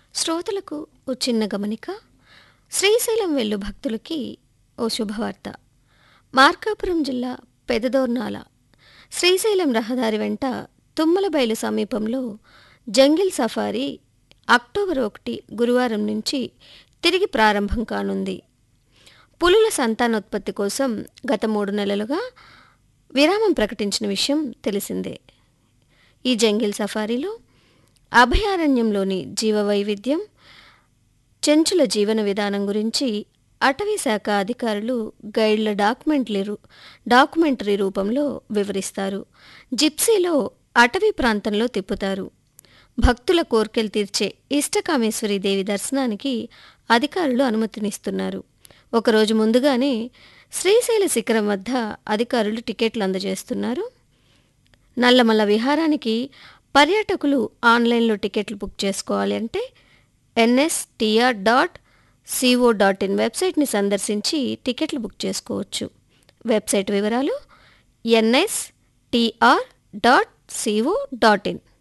శ్రోతలకు ఓ చిన్న గమనిక శ్రీశైలం వెళ్ళు భక్తులకి ఓ శుభవార్త మార్కాపురం జిల్లా పెదదోర్నాల శ్రీశైలం రహదారి వెంట తుమ్మలబైలు సమీపంలో జంగిల్ సఫారీ అక్టోబర్ ఒకటి గురువారం నుంచి తిరిగి ప్రారంభం కానుంది పులుల సంతానోత్పత్తి కోసం గత మూడు నెలలుగా విరామం ప్రకటించిన విషయం తెలిసిందే ఈ జంగిల్ సఫారీలో అభయారణ్యంలోని జీవవైవిధ్యం చెంచుల జీవన విధానం గురించి అటవీ శాఖ అధికారులు గైడ్ల డాక్యుమెంటరీ రూ- డాక్యుమెంటరీ రూపంలో వివరిస్తారు జిప్సీలో అటవీ ప్రాంతంలో తిప్పుతారు భక్తుల కోర్కెలు తీర్చే ఇష్టకామేశ్వరి దేవి దర్శనానికి అధికారులు అనుమతినిస్తున్నారు ఒకరోజు ముందుగానే శ్రీశైల శిఖరం వద్ద అధికారులు టికెట్లు అందజేస్తున్నారు నల్లమల్ల విహారానికి పర్యాటకులు ఆన్లైన్లో టికెట్లు బుక్ చేసుకోవాలి అంటే N S T R dot C O dot in వెబ్సైట్ని సందర్శించి టికెట్లు బుక్ చేసుకోవచ్చు వెబ్సైట్ వివరాలు N S T R dot C O dot in